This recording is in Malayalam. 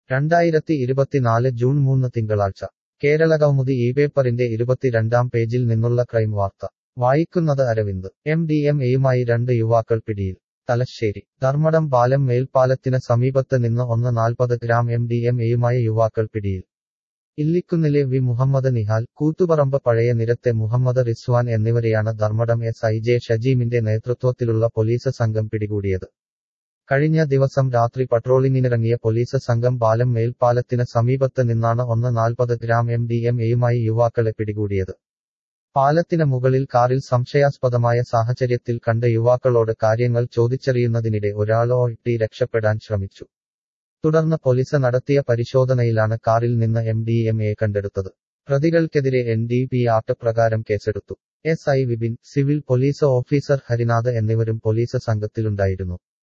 രണ്ടായിരത്തി ഇരുപത്തിനാല് ജൂൺ മൂന്ന് തിങ്കളാഴ്ച കേരള കൗമുദി ഈ പേപ്പറിന്റെ ഇരുപത്തിരണ്ടാം പേജിൽ നിന്നുള്ള ക്രൈം വാർത്ത വായിക്കുന്നത് അരവിന്ദ് എം ഡി എം എയുമായി രണ്ട് യുവാക്കൾ പിടിയിൽ തലശ്ശേരി ധർമ്മടം പാലം മേൽപ്പാലത്തിന് സമീപത്ത് നിന്ന് ഒന്ന് നാൽപ്പത് ഗ്രാം എം ഡി എം എയുമായ യുവാക്കൾ പിടിയിൽ ഇല്ലിക്കുന്നിലെ വി മുഹമ്മദ് നിഹാൽ കൂത്തുപറമ്പ് പഴയ നിരത്തെ മുഹമ്മദ് റിസ്വാൻ എന്നിവരെയാണ് ധർമ്മടം എസ് ഐ ജെ ഷജീമിന്റെ നേതൃത്വത്തിലുള്ള പോലീസ് സംഘം പിടികൂടിയത് കഴിഞ്ഞ ദിവസം രാത്രി പട്രോളിങ്ങിനിറങ്ങിയ പോലീസ് സംഘം പാലം മേൽപ്പാലത്തിന് സമീപത്ത് നിന്നാണ് ഒന്ന് നാൽപ്പത് ഗ്രാം എം ഡി എം എയുമായി യുവാക്കളെ പിടികൂടിയത് പാലത്തിന് മുകളിൽ കാറിൽ സംശയാസ്പദമായ സാഹചര്യത്തിൽ കണ്ട യുവാക്കളോട് കാര്യങ്ങൾ ചോദിച്ചറിയുന്നതിനിടെ ഒരാളോ ഇട്ടി രക്ഷപ്പെടാൻ ശ്രമിച്ചു തുടർന്ന് പോലീസ് നടത്തിയ പരിശോധനയിലാണ് കാറിൽ നിന്ന് എം ഡി എം എ കണ്ടെടുത്തത് പ്രതികൾക്കെതിരെ എൻ ഡി പി ആക്ട് പ്രകാരം കേസെടുത്തു S I Vipin civil police officer Harinath എന്നിവരും പോലീസ് സംഘത്തിലുണ്ടായിരുന്നു